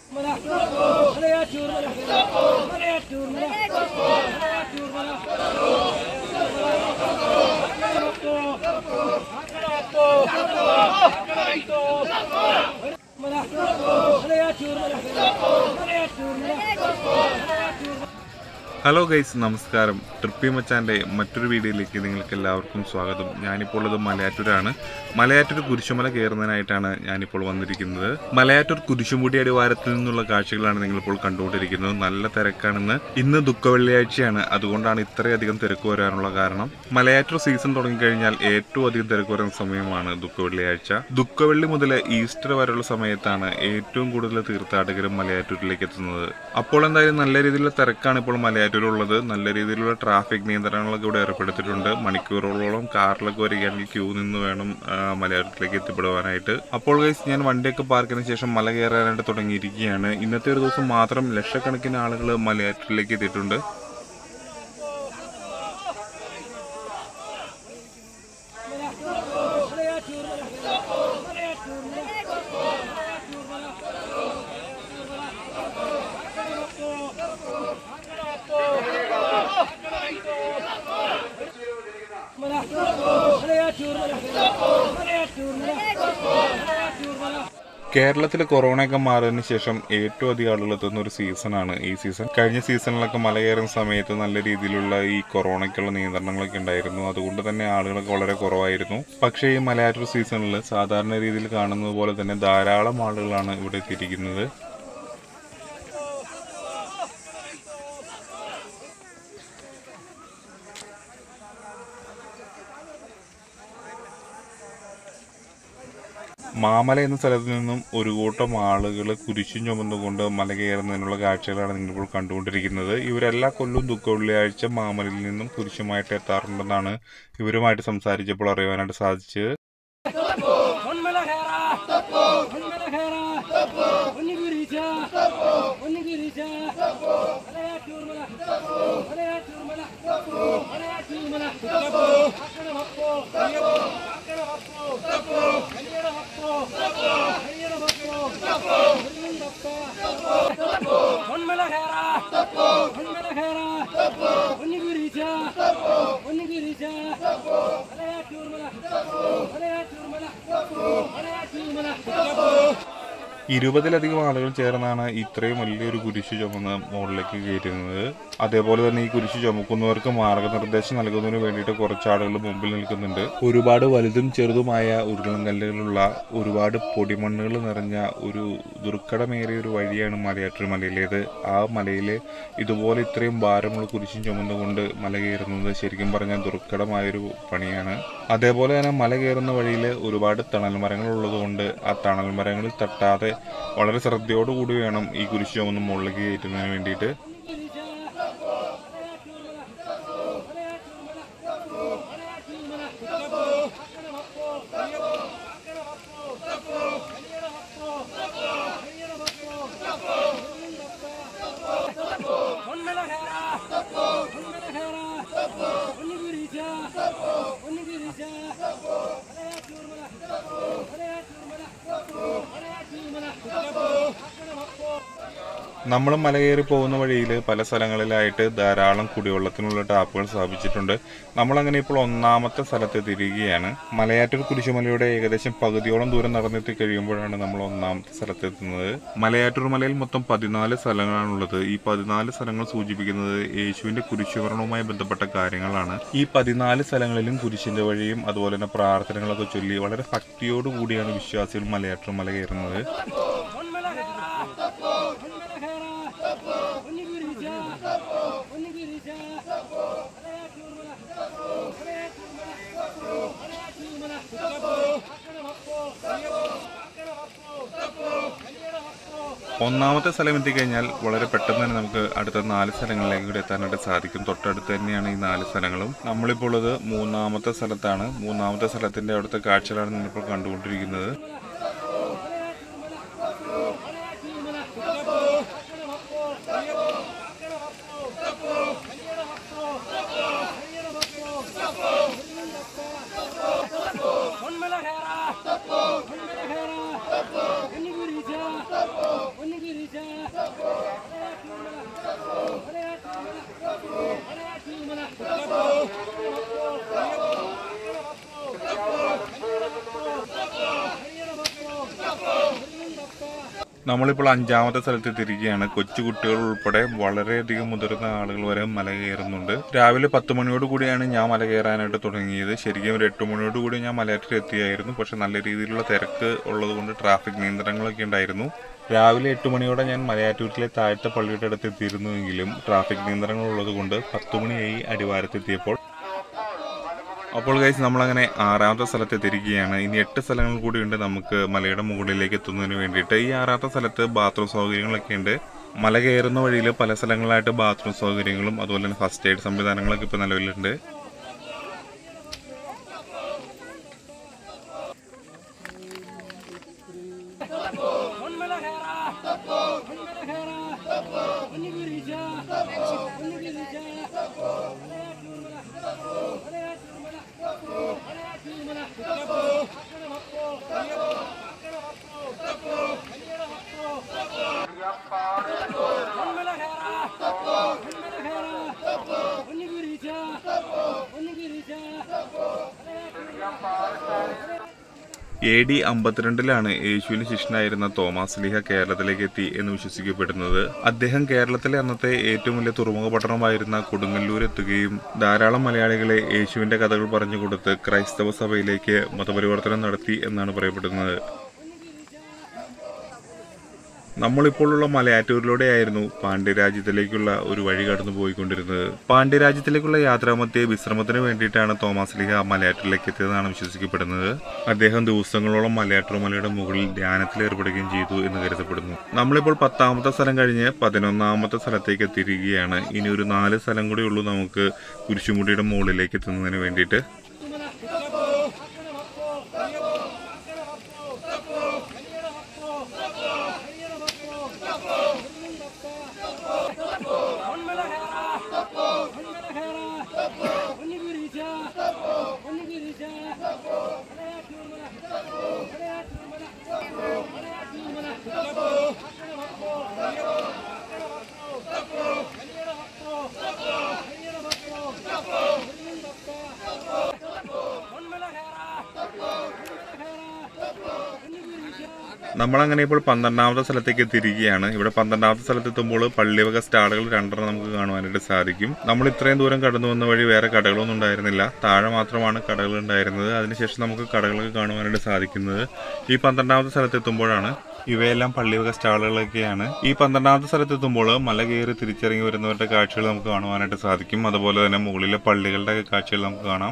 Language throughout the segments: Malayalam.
ഹലോ ഗൈസ് നമസ്കാരം ട്രിപ്പി മച്ചാൻ്റെ മറ്റൊരു വീഡിയോയിലേക്ക് നിങ്ങൾക്ക് എല്ലാവർക്കും സ്വാഗതം ഞാനിപ്പോൾ ഉള്ളത് മലയാറ്റൂരാണ് മലയാറ്റൂർ കുരിശുമല കയറുന്നതിനായിട്ടാണ് ഞാനിപ്പോൾ വന്നിരിക്കുന്നത് മലയാറ്റൂർ കുരിശുമുടി അടിവാരത്തിൽ നിന്നുള്ള കാഴ്ചകളാണ് നിങ്ങളിപ്പോൾ കണ്ടുകൊണ്ടിരിക്കുന്നത് നല്ല തിരക്കാണെന്ന് ഇന്ന് ദുഃഖ വെള്ളിയാഴ്ചയാണ് അതുകൊണ്ടാണ് ഇത്രയധികം തിരക്ക് വരാനുള്ള കാരണം മലയാറ്റൂർ സീസൺ തുടങ്ങിക്കഴിഞ്ഞാൽ ഏറ്റവും അധികം തിരക്ക് വരുന്ന സമയമാണ് ദുഃഖ വെള്ളിയാഴ്ച ദുഃഖവെള്ളി മുതൽ ഈസ്റ്റർ വരെയുള്ള സമയത്താണ് ഏറ്റവും കൂടുതൽ തീർത്ഥാടകരും മലയാറ്റൂരിലേക്ക് എത്തുന്നത് അപ്പോൾ എന്തായാലും നല്ല രീതിയിലുള്ള തിരക്കാണ് ഇപ്പോൾ മലയാറ്റൂരുള്ളത് നല്ല രീതിയിലുള്ള ട്രാഫിക് നിയന്ത്രണങ്ങളൊക്കെ ഇവിടെ ഏർപ്പെടുത്തിയിട്ടുണ്ട് മണിക്കൂറുകളോളം കാറിലൊക്കെ വരികയാണെങ്കിൽ ക്യൂ നിന്ന് വേണം ആ, മലയാറ്റൂരിലേക്ക് എത്തിപ്പെടുവാനായിട്ട് അപ്പോൾ ഗൈസ് ഞാൻ വണ്ടിയൊക്കെ പാർക്കിന് ശേഷം മല കയറാനായിട്ട് തുടങ്ങിയിരിക്കുകയാണ് ഇന്നത്തെ ഒരു ദിവസം മാത്രം ലക്ഷക്കണക്കിന് ആളുകൾ മലയാറ്റൂരിലേക്ക് എത്തിയിട്ടുണ്ട് കേരളത്തിൽ കൊറോണയൊക്കെ മാറിയതിനു ശേഷം ഏറ്റവും അധികം ആളുകൾ എത്തുന്ന ഒരു സീസണാണ് ഈ സീസൺ കഴിഞ്ഞ സീസണിലൊക്കെ മല കയറുന്ന സമയത്ത് നല്ല രീതിയിലുള്ള ഈ കൊറോണയ്ക്കുള്ള നിയന്ത്രണങ്ങളൊക്കെ ഉണ്ടായിരുന്നു അതുകൊണ്ട് തന്നെ ആളുകളൊക്കെ വളരെ കുറവായിരുന്നു പക്ഷേ ഈ മലയാറ്റൂർ സീസണിൽ സാധാരണ രീതിയിൽ കാണുന്നത് പോലെ തന്നെ ധാരാളം ആളുകളാണ് ഇവിടെ എത്തിയിരിക്കുന്നത് മാമല എന്ന സ്ഥലത്ത് നിന്നും ഒരു കൂട്ടം ആളുകൾ കുരിശും ചുമന്നുകൊണ്ട് മല കയറുന്നതിനുള്ള കാഴ്ചകളാണ് നിങ്ങളിപ്പോൾ കണ്ടുകൊണ്ടിരിക്കുന്നത് ഇവരെല്ലാ കൊല്ലവും ദുഃഖ വെള്ളിയാഴ്ച മാമലയിൽ നിന്നും കുരിശുമായിട്ട് എത്താറുണ്ടെന്നാണ് ഇവരുമായിട്ട് സംസാരിച്ചപ്പോൾ അറിയാനായിട്ട് സാധിച്ചത് ഒന്മല ഹേറ ഒന്മല ഹേറ ഒന്ന് ഗുരീശ ഒന്ന് ഗുരീശ മലയാറ്റൂർമല മലയാറ്റൂർമല മലയാറ്റൂർമല അക്കട മപ്പോ അക്കട മപ്പോ കല്യാണ മപ്പോ കല്യാണ മപ്പോ ഒന്മല ഹേറ ഒന്മല ഹേറ ഒന്ന് ഗുരീശ ഒന്ന് ഗുരീശ മലയാറ്റൂർമല മലയാറ്റൂർമല മലയാറ്റൂർമല ഇരുപതിലധികം ആളുകൾ ചേർന്നാണ് ഇത്രയും വലിയൊരു കുരിശ് ചുമന്ന് മുകളിലേക്ക് കയറ്റുന്നത് അതേപോലെ തന്നെ ഈ കുരിശ് ചുമക്കുന്നവർക്ക് മാർഗനിർദ്ദേശം നൽകുന്നതിന് വേണ്ടിയിട്ട് കുറച്ച് ആളുകൾ മുമ്പിൽ നിൽക്കുന്നുണ്ട് ഒരുപാട് വലുതും ചെറുതുമായ ഉരുളൻകല്ലുകളുള്ള ഒരുപാട് പൊടിമണ്ണുകൾ നിറഞ്ഞ ഒരു ദുർഘടമേറിയ ഒരു വഴിയാണ് മലയാറ്റൂർ മലയിലേത് ആ മലയിൽ ഇതുപോലെ ഇത്രയും ഭാരമുള്ള കുരിശും ചുമന്നുകൊണ്ട് മല കയറുന്നത് ശരിക്കും പറഞ്ഞാൽ ദുർഘടമായൊരു പണിയാണ് അതേപോലെ തന്നെ മല കയറുന്ന വഴിയിൽ ഒരുപാട് തണൽ മരങ്ങൾ ഉള്ളതുകൊണ്ട് ആ തണൽ മരങ്ങളിൽ തട്ടാതെ വളരെ ശ്രദ്ധയോടുകൂടി വേണം ഈ കുരിശ് ചുമന്ന് മുകളിലേക്ക് കയറ്റുന്നതിന് വേണ്ടിയിട്ട് ഒന്മല ഹേറ ഒന്മല ഹേറ ഒന്ന് ഗുരീശ ഒന്ന് ഗുരീശ മലയാറ്റൂർമല മലയാറ്റൂർമല മലയാറ്റൂർമല അക്കട മപ്പോ നമ്മൾ മല കയറി പോകുന്ന വഴിയിൽ പല സ്ഥലങ്ങളിലായിട്ട് ധാരാളം കുടിവെള്ളത്തിനുള്ള ടാപ്പുകൾ സ്ഥാപിച്ചിട്ടുണ്ട് നമ്മളങ്ങനെ ഇപ്പോൾ ഒന്നാമത്തെ സ്ഥലത്ത് തിരികുകയാണ് മലയാറ്റൂർ കുരിശുമലയുടെ ഏകദേശം പകുതിയോളം ദൂരം നടന്നെത്തി കഴിയുമ്പോഴാണ് നമ്മൾ ഒന്നാമത്തെ സ്ഥലത്തെത്തുന്നത് മലയാറ്റൂർ മലയിൽ മൊത്തം പതിനാല് സ്ഥലങ്ങളാണുള്ളത് ഈ പതിനാല് സ്ഥലങ്ങൾ സൂചിപ്പിക്കുന്നത് യേശുവിന്റെ കുരിശുമരണവുമായി ബന്ധപ്പെട്ട കാര്യങ്ങളാണ് ഈ പതിനാല് സ്ഥലങ്ങളിലും കുരിശിന്റെ വഴിയും അതുപോലെ തന്നെ പ്രാർത്ഥനകളൊക്കെ ചൊല്ലി വളരെ ഭക്തിയോടു കൂടിയാണ് വിശ്വാസികൾ മലയാറ്റൂർ മല കയറുന്നത് ഒന്മല ഹേറ ഒന്മല ഹേറ ഒന്ന് ഗുരീശ ഒന്ന് ഗുരീശ മലയാറ്റൂർമല മലയാറ്റൂർമല മലയാറ്റൂർമല അക്കട മപ്പോ അക്കട മപ്പോ കല്യാണ മപ്പോ ഒന്നാമത്തെ സ്ഥലം എത്തിക്കഴിഞ്ഞാൽ വളരെ പെട്ടെന്ന് തന്നെ നമുക്ക് അടുത്ത നാല് സ്ഥലങ്ങളിലേക്ക് കൂടി എത്താനായിട്ട് സാധിക്കും തൊട്ടടുത്ത് തന്നെയാണ് ഈ നാല് സ്ഥലങ്ങളും നമ്മളിപ്പോൾ ഉള്ളത് മൂന്നാമത്തെ സ്ഥലത്താണ് മൂന്നാമത്തെ സ്ഥലത്തിന്റെ അവിടുത്തെ കാഴ്ചകളാണ് നിങ്ങളിപ്പോൾ കണ്ടുകൊണ്ടിരിക്കുന്നത് ഒന്മല ഹേറ ഒന്മല ഹേറ ഒന്ന് ഗുരീശ ഒന്ന് ഗുരീശ നമ്മളിപ്പോൾ അഞ്ചാമത്തെ സ്ഥലത്ത് എത്തിയിരിക്കുകയാണ് കൊച്ചു കുട്ടികൾ ഉൾപ്പെടെ വളരെയധികം മുതിർന്ന ആളുകൾ വരെ മല കയറുന്നുണ്ട് രാവിലെ പത്ത് മണിയോട് കൂടിയാണ് ഞാൻ മല കയറാനായിട്ട് തുടങ്ങിയത് ശരിക്കും ഒരു എട്ട് മണിയോട് കൂടി ഞാൻ മലയാറ്റിൽ എത്തിയായിരുന്നു പക്ഷെ നല്ല രീതിയിലുള്ള തിരക്ക് ഉള്ളതുകൊണ്ട് ട്രാഫിക് നിയന്ത്രണങ്ങളൊക്കെ ഉണ്ടായിരുന്നു രാവിലെ എട്ട് മണിയോടെ ഞാൻ മലയാറ്റൂരിലെ താഴത്തെ പള്ളിയുടെ അടുത്ത് എത്തിയിരുന്നുവെങ്കിലും ട്രാഫിക് നിയന്ത്രണങ്ങൾ ഉള്ളതുകൊണ്ട് പത്ത് മണിയായി അടിവാരത്തെത്തിയപ്പോൾ അപ്പോൾ ഗൈസ് നമ്മളങ്ങനെ ആറാമത്തെ സ്ഥലത്ത് എത്തിയിരിക്കുകയാണ് ഇനി എട്ട് സ്ഥലങ്ങൾ കൂടിയുണ്ട് നമുക്ക് മലയുടെ മുകളിലേക്ക് എത്തുന്നതിന് വേണ്ടിയിട്ട് ഈ ആറാമത്തെ സ്ഥലത്ത് ബാത്റൂം സൗകര്യങ്ങളൊക്കെ ഉണ്ട് മല കയറുന്ന വഴിയിൽ പല സ്ഥലങ്ങളായിട്ട് ബാത്റൂം സൗകര്യങ്ങളും അതുപോലെ തന്നെ ഫസ്റ്റ് എയ്ഡ് സംവിധാനങ്ങളൊക്കെ ഇപ്പോൾ നിലവിലുണ്ട് പൊന്മല കയറാ പൊന്മല കയറാ ഒന്ന് ഗിരിജ ഒന്ന് ഗിരിജ പൊന്മല കയറാ പൊന്മല കയറാ ഒന്ന് ഗിരിജ ഒന്ന് ഗിരിജ എ ഡി അമ്പത്തിരണ്ടിലാണ് യേശുവിന് ശിഷ്യനായിരുന്ന തോമാസ് ലീഹ കേരളത്തിലേക്ക് എത്തി എന്ന് വിശ്വസിക്കപ്പെടുന്നത് അദ്ദേഹം കേരളത്തിലെ അന്നത്തെ ഏറ്റവും വലിയ തുറമുഖ പട്ടണമായിരുന്ന കൊടുങ്ങല്ലൂർ എത്തുകയും ധാരാളം മലയാളികളെ യേശുവിന്റെ കഥകൾ പറഞ്ഞു കൊടുത്ത് ക്രൈസ്തവ സഭയിലേക്ക് മതപരിവർത്തനം നടത്തി എന്നാണ് പറയപ്പെടുന്നത് നമ്മളിപ്പോഴുള്ള മലയാറ്റൂരിലൂടെയായിരുന്നു പാണ്ഡ്യരാജ്യത്തിലേക്കുള്ള ഒരു വഴി കടന്നു പോയിക്കൊണ്ടിരുന്നത് പാണ്ഡ്യരാജ്യത്തിലേക്കുള്ള യാത്രാമധ്യേ വിശ്രമത്തിന് വേണ്ടിയിട്ടാണ് തോമസ് ലിഹ മലയാറ്റൂരിലേക്ക് എത്തിയതെന്നാണ് വിശ്വസിക്കപ്പെടുന്നത് അദ്ദേഹം ദിവസങ്ങളോളം മലയാറ്റൂർ മലയുടെ മുകളിൽ ധ്യാനത്തിൽ ഏർപ്പെടുകയും ചെയ്തു എന്ന് കരുതപ്പെടുന്നു നമ്മളിപ്പോൾ പത്താമത്തെ സ്ഥലം കഴിഞ്ഞ് പതിനൊന്നാമത്തെ സ്ഥലത്തേക്ക് എത്തിയിരിക്കുകയാണ് ഇനി ഒരു നാല് സ്ഥലം കൂടി ഉള്ളൂ നമുക്ക് കുരിശുമുടിയുടെ മുകളിലേക്ക് എത്തുന്നതിന് വേണ്ടിയിട്ട് പൊന്മല കയറാ പൊന്മല കയറാ ഒന്ന് ഗിരിജ ഒന്ന് ഗിരിജ പൊന്മല കയറാ ഒന്ന് ഗിരിജ നമ്മളങ്ങനെ ഇപ്പോൾ പന്ത്രണ്ടാമത്തെ സ്ഥലത്തേക്ക് എത്തിയിരിക്കുകയാണ് ഇവിടെ പന്ത്രണ്ടാമത്തെ സ്ഥലത്ത് എത്തുമ്പോൾ പള്ളിവക സ്റ്റാളുകൾ രണ്ടെണ്ണം നമുക്ക് കാണുവാനായിട്ട് സാധിക്കും നമ്മൾ ഇത്രയും ദൂരം കടന്നു വന്ന വഴി വേറെ കടകളൊന്നും ഉണ്ടായിരുന്നില്ല താഴെ മാത്രമാണ് കടകൾ ഉണ്ടായിരുന്നത് അതിനുശേഷം നമുക്ക് കടകളൊക്കെ കാണുവാനായിട്ട് സാധിക്കുന്നത് ഈ പന്ത്രണ്ടാമത്തെ സ്ഥലത്ത് എത്തുമ്പോഴാണ് ഇവയെല്ലാം പള്ളിവക സ്റ്റാളുകളൊക്കെയാണ് ഈ പന്ത്രണ്ടാമത്തെ സ്ഥലത്ത് എത്തുമ്പോൾ മല കയറി തിരിച്ചിറങ്ങി വരുന്നവരുടെ കാഴ്ചകൾ നമുക്ക് കാണുവാനായിട്ട് സാധിക്കും അതുപോലെ തന്നെ മുകളിലെ പള്ളികളുടെ കാഴ്ചകൾ നമുക്ക് കാണാം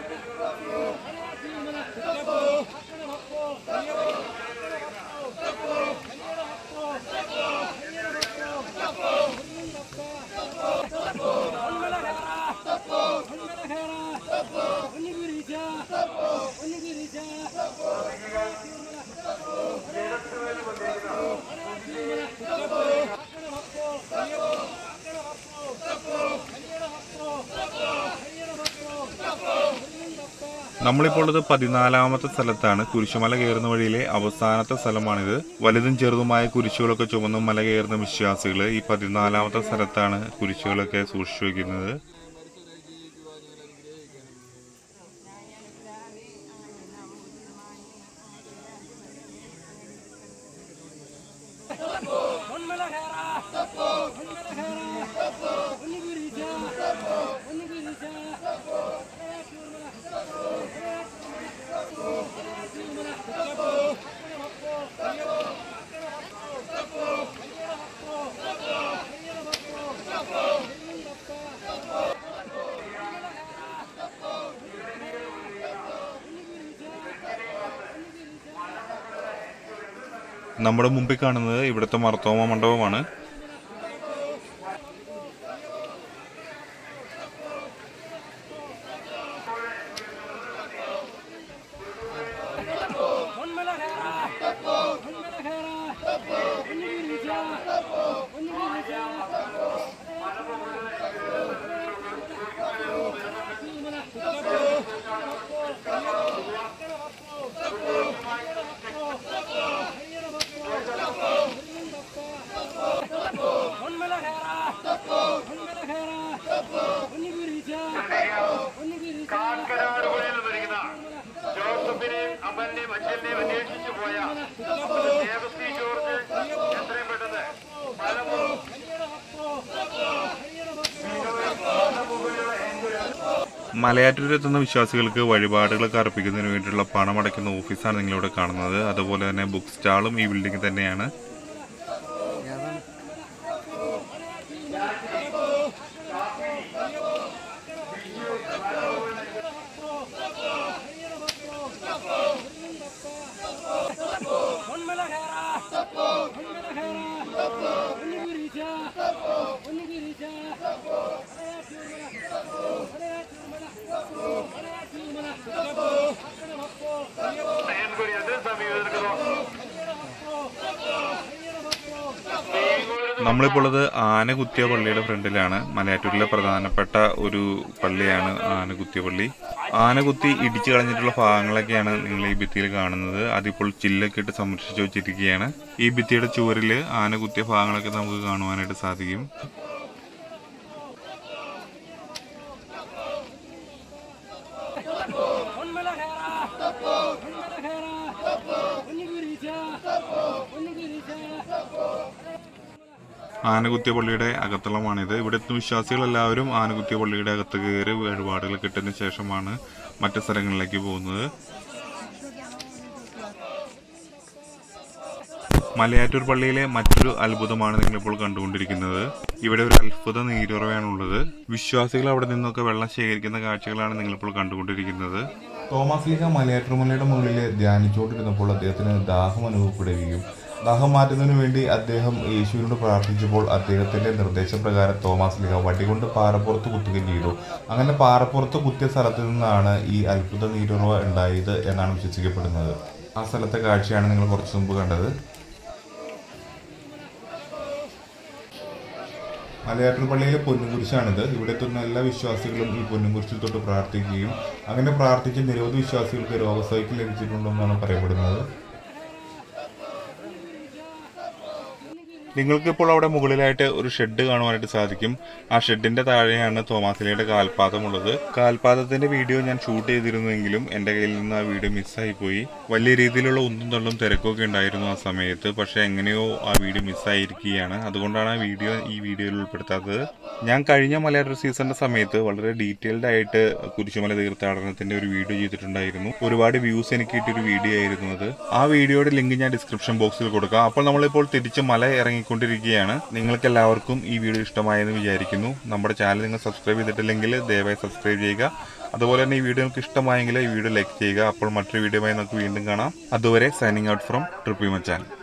പൊന്മല കയറാ പൊന്മല കയറാ ഒന്ന് ഗിരിജ ഒന്ന് ഗിരിജ നമ്മളിപ്പോൾ ഉള്ളത് പതിനാലാമത്തെ സ്ഥലത്താണ് കുരിശുമല കയറുന്ന വഴിയിലെ അവസാനത്തെ സ്ഥലമാണിത് വലുതും ചെറുതുമായ കുരിശുകളൊക്കെ ചുമന്നും മല കയറുന്ന വിശ്വാസികൾ ഈ പതിനാലാമത്തെ സ്ഥലത്താണ് കുരിശുകളൊക്കെ സൂക്ഷിച്ചു വയ്ക്കുന്നത് പൊന്മല കയറാ പൊന്മല കയറാ ഒന്ന് ഗിരിജ ഒന്ന് ഗിരിജ നമ്മുടെ മുമ്പിൽ കാണുന്നത് ഇവിടുത്തെ മർത്തോമ മണ്ഡപമാണ് പൊന്മല കയറാ പൊന്മല കയറാ ഒന്ന് ഗിരിജ ഒന്ന് ഗിരിജ പൊന്മല മലയാറ്റൂരെത്തുന്ന വിശ്വാസികൾക്ക് വഴിപാടുകളൊക്കെ അർപ്പിക്കുന്നതിന് വേണ്ടിയിട്ടുള്ള പണം അടയ്ക്കുന്ന ഓഫീസാണ് നിങ്ങളിവിടെ കാണുന്നത് അതുപോലെ തന്നെ ബുക്ക് സ്റ്റാളും ഈ ബിൽഡിംഗ് തന്നെയാണ് ഒന്മല ഖേറ ഒന്മല ഖേറ ഒന്ന് ഗുരീശ ഒന്ന് ഗുരീശ നമ്മളിപ്പോൾ ഉള്ളത് ആനകുത്തിയ പള്ളിയുടെ ഫ്രണ്ടിലാണ് മലയാറ്റൂരിലെ പ്രധാനപ്പെട്ട ഒരു പള്ളിയാണ് ആനകുത്തിയ പള്ളി ആനകുത്തി ഇടിച്ചു കളഞ്ഞിട്ടുള്ള ഭാഗങ്ങളൊക്കെയാണ് നിങ്ങൾ ഈ ഭിത്തിയിൽ കാണുന്നത് അതിപ്പോൾ ചില്ലൊക്കെ ഇട്ട് സംരക്ഷിച്ചു വെച്ചിരിക്കുകയാണ് ഈ ഭിത്തിയുടെ ചുവരിൽ ആനകുത്തിയ ഭാഗങ്ങളൊക്കെ നമുക്ക് കാണുവാനായിട്ട് സാധിക്കും ഒന്മല ഖേറ ഒന്മല ഖേറ ഒന്ന് ഗുരീശ ഒന്ന് ഗുരീശ ആനകുത്തിയ പള്ളിയുടെ അകത്തളമാണിത് ഇവിടുത്തെ വിശ്വാസികളെല്ലാവരും ആനകുത്തിയ പള്ളിയുടെ അകത്ത് കയറി വഴിപാടുകൾ കിട്ടിയതിന് ശേഷമാണ് മറ്റു സ്ഥലങ്ങളിലേക്ക് പോകുന്നത് മലയാറ്റൂർ പള്ളിയിലെ മറ്റൊരു അത്ഭുതമാണ് നിങ്ങളിപ്പോൾ കണ്ടുകൊണ്ടിരിക്കുന്നത് ഇവിടെ ഒരു അത്ഭുത നീരുറവയാണുള്ളത് വിശ്വാസികൾ അവിടെ നിന്നൊക്കെ വെള്ളം ശേഖരിക്കുന്ന കാഴ്ചകളാണ് നിങ്ങളിപ്പോൾ കണ്ടുകൊണ്ടിരിക്കുന്നത് തോമസ് ലീഗ മലയാറ്റൂർ മലയുടെ മുകളിൽ ധ്യാനിച്ചുകൊണ്ടിരുന്നപ്പോൾ അദ്ദേഹത്തിന് ദാഹം അനുഭവപ്പെടുകയും ദാഹം മാറ്റുന്നതിനു വേണ്ടി അദ്ദേഹം യേശുവിനോട് പ്രാർത്ഥിച്ചപ്പോൾ അദ്ദേഹത്തിന്റെ നിർദ്ദേശപ്രകാരം തോമസ് ലീഗ വടികൊണ്ട് പാറപ്പുറത്ത് കുത്തുകയും ചെയ്തു അങ്ങനെ പാറപ്പുറത്ത് കുത്തിയ സ്ഥലത്ത് നിന്നാണ് ഈ അത്ഭുത നീരുറവ ഉണ്ടായത് എന്നാണ് വിശ്വസിക്കപ്പെടുന്നത് ആ സ്ഥലത്തെ കാഴ്ചയാണ് നിങ്ങൾ കുറച്ചു മുമ്പ് കണ്ടത് മലയാറ്റൂർ പള്ളിയിലെ പൊന്നുകുരിശാണിത് ഇവിടെ എത്തുന്ന എല്ലാ വിശ്വാസികളും ഈ പൊന്നുകുരിശിൽ തൊട്ട് പ്രാർത്ഥിക്കുകയും അങ്ങനെ പ്രാർത്ഥിച്ച നിരവധി വിശ്വാസികൾക്ക് രോഗസൗഖ്യം ലഭിച്ചിട്ടുണ്ടെന്നാണ് പറയപ്പെടുന്നത് നിങ്ങൾക്ക് ഇപ്പോൾ അവിടെ മുകളിലായിട്ട് ഒരു ഷെഡ് കാണുവാനായിട്ട് സാധിക്കും ആ ഷെഡിന്റെ താഴെയാണ് തോമാസിലയുടെ കാൽപാദമുള്ളത് കാൽപാദത്തിന്റെ വീഡിയോ ഞാൻ ഷൂട്ട് ചെയ്തിരുന്നെങ്കിലും എന്റെ കയ്യിൽ നിന്ന് ആ വീഡിയോ മിസ്സായി പോയി വലിയ രീതിയിലുള്ള ഉന്തും തള്ളും തിരക്കൊക്കെ ഉണ്ടായിരുന്നു ആ സമയത്ത് പക്ഷെ എങ്ങനെയോ ആ വീഡിയോ മിസ്സായിരിക്കുകയാണ് അതുകൊണ്ടാണ് ആ വീഡിയോ ഈ വീഡിയോയിൽ ഉൾപ്പെടുത്താത്തത് ഞാൻ കഴിഞ്ഞ മലയാള സീസണിന്റെ സമയത്ത് വളരെ ഡീറ്റെയിൽഡ് ആയിട്ട് കുരിശുമല തീർത്ഥാടനത്തിന്റെ ഒരു വീഡിയോ ചെയ്തിട്ടുണ്ടായിരുന്നു ഒരുപാട് വ്യൂസ് എനിക്ക് കിട്ടിയൊരു വീഡിയോ ആയിരുന്നു അത് ആ വീഡിയോയുടെ ലിങ്ക് ഞാൻ ഡിസ്ക്രിപ്ഷൻ ബോക്സിൽ കൊടുക്കാം അപ്പോൾ നമ്മളിപ്പോൾ തിരിച്ച് മല ഇറങ്ങിക്കൊണ്ടിരിക്കുകയാണ് നിങ്ങൾക്ക് എല്ലാവർക്കും ഈ വീഡിയോ ഇഷ്ടമായെന്ന് വിചാരിക്കുന്നു നമ്മുടെ ചാനൽ നിങ്ങൾ സബ്സ്ക്രൈബ് ചെയ്തിട്ടില്ലെങ്കിൽ ദയവായി സബ്സ്ക്രൈബ് ചെയ്യുക അതുപോലെ തന്നെ ഈ വീഡിയോ നിങ്ങൾക്ക് ഇഷ്ടമായെങ്കിൽ ഈ വീഡിയോ ലൈക്ക് ചെയ്യുക അപ്പോൾ മറ്റൊരു വീഡിയോയുമായി നമുക്ക് വീണ്ടും കാണാം അതുവരെ സൈനിങ് ഔട്ട് ഫ്രം ട്രിപ്പി മച്ചാൻ